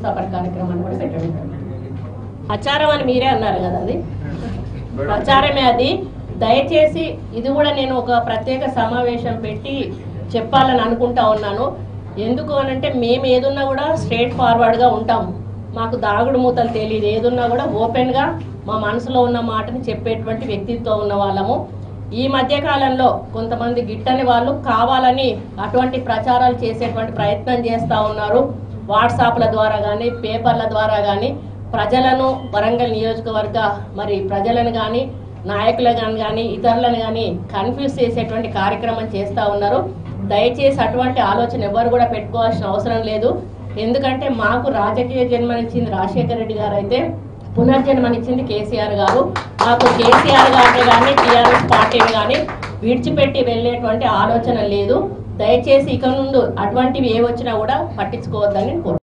Suffer కార్యక్రమాన్ని కూడా పెట్టడం జరిగింది. ప్రచారం అని మీరే అన్నారు కదా అది ప్రచారమే అది దయచేసి ఇది కూడా నేను ఒక ప్రత్యేక సమావేశం పెట్టి చెప్పాలని అనుకుంటా ఉన్నాను ఎందుకు అనంటే మేము ఏదున్నా కూడా స్ట్రేట్ ఫార్వర్డ్గా ఉంటాము మాకు దాగుడు మూతలు తెలియదు ఏదున్నా కూడా ఓపెన్గా మా మనసులో ఉన్న మాటని చెప్పేటువంటి వ్యక్తిత్వం ఉన్న వాళ్ళము ఈ మధ్య కాలంలో కొంతమంది గిట్టని వాళ్ళు కావాలని అటువంటి ప్రచారాలు చేసేటువంటి ప్రయత్నం చేస్తూ ఉన్నారు వాట్సాప్ల ద్వారా కానీ పేపర్ల ద్వారా కానీ ప్రజలను వరంగల్ నియోజకవర్గ మరి ప్రజలను కానీ నాయకులను కానీ ఇతరులను కానీ కన్ఫ్యూజ్ చేసేటువంటి కార్యక్రమం చేస్తూ ఉన్నారు దయచేసి అటువంటి ఆలోచన ఎవరు కూడా పెట్టుకోవాల్సిన అవసరం లేదు ఎందుకంటే మాకు రాజకీయ జన్మనిచ్చింది రాజశేఖర రెడ్డి గారు అయితే పునర్జన్మనిచ్చింది కేసీఆర్ గారు మాకు కేసీఆర్ గారిని కానీ టీఆర్ఎస్ పార్టీని కానీ విడిచిపెట్టి వెళ్ళేటువంటి ఆలోచన లేదు దయచేసి ఇక నుండి అటువంటివి ఏ వచ్చినా కూడా పట్టించుకోవద్దని నేను కోరుతున్నాను